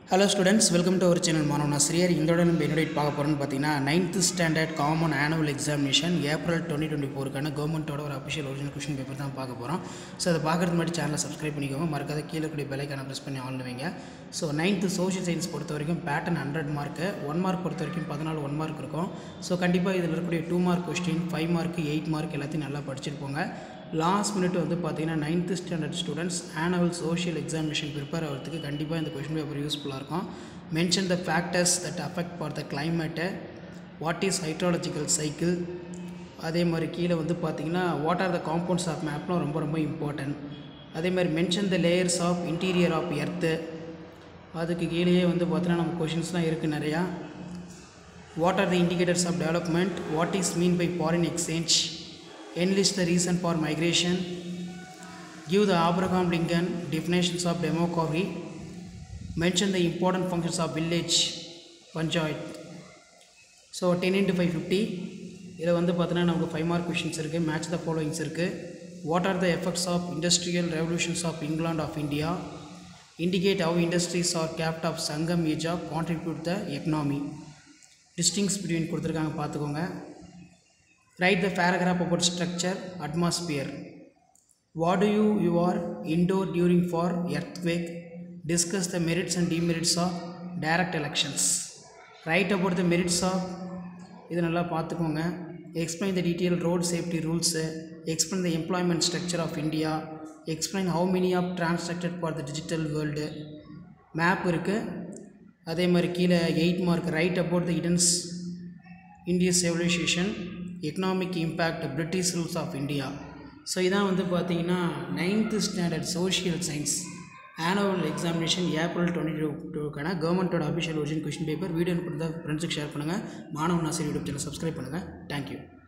hello students welcome to our channel மாணவன் ஆசிரியர் இதோட நம்ம என்னோட பார்க்க போகிறோம்னு பார்த்தீங்கன்னா ninth standard common annual examination April twenty twenty ஃபோருக்கான கவர்மெண்ட்டோட ஒரு அஃபிஷியல் ஒரிஜினல் கொஷின் பேப்பர் தான் பார்க்க போகிறோம் ஸோ அதை பார்க்குறது முன்னாடி சேனலை சப்ஸ்கிரைப் பண்ணிக்கோங்க மறக்காத கீழே கூடிய பெலைக்கான ப்ரெஸ் பண்ணி ஆன் வைங்க ஸோ நைன்த்து சோஷியல் சயின்ஸ் பொறுத்த வரைக்கும் pattern hundred mark one mark பொறுத்த வரைக்கும் பதினாலு ஒன் மார்க் இருக்கும் ஸோ கண்டிப்பாக இதில் இருக்கக்கூடிய two mark question five mark eight mark எல்லாத்தையும் நல்லா படிச்சுட்டு போங்க லாஸ்ட் மினிட் வந்து பார்த்தீங்கன்னா ninth standard students annual social examination prepare ஆகிறதுக்கு கண்டிப்பாக இந்த கொஷின் பேப்பர் யூஸ்ஃபுல்லாக இருக்கும் mention the factors that affect for the கிளைமேட்டை வாட் இஸ் ஹைட்ராலஜிக்கல் சைக்கிள் அதே மாதிரி கீழே வந்து பார்த்தீங்கன்னா what are the compounds of மேப்லாம் ரொம்ப ரொம்ப இம்பார்ட்டன்ட் அதே மாதிரி mention the layers of interior of earth அதுக்கு கீழேயே வந்து பார்த்தீங்கன்னா நம்ம கொஷின்ஸ்லாம் இருக்குது நிறையா what are the indicators of development what is mean by foreign exchange enlist the reason for migration give the abraham lincoln definitions of demography mention the important functions of village panchayat so ten into five fifty இதில் வந்து பார்த்தீங்கன்னா நமக்கு five mark questions இருக்குது match the followings இருக்குது what are the effects of industrial revolutions of England of India indicate how industries are kept of Sangam age of contribute the economy distinguish between கொடுத்துருக்காங்க பார்த்துக்கோங்க write the paragraph about structure atmosphere what do you you are indoor during for earthquake discuss the merits and demerits of direct elections write about the merits of இது நல்லா பார்த்துக்கோங்க explain the detail road safety rules explain the employment structure of India explain how many of transacted for the digital world map இருக்குது அதே மாதிரி கீழே eight mark write about the இடன்ஸ் இந்திய civilisation economic impact British rules of India so இதான் வந்து பார்த்தீங்கன்னா ninth standard social science annual examination April twenty two டூக்கான கவர்மெண்ட்டோட official original question paper video கொடுத்தா ஃப்ரெண்ட்ஸுக்கு ஷேர் பண்ணுங்கள் மாணவன் ஆசிரியர் யூடியூப் சேனல் சப்ஸ்கிரைப் பண்ணுங்கள் தேங்க்யூ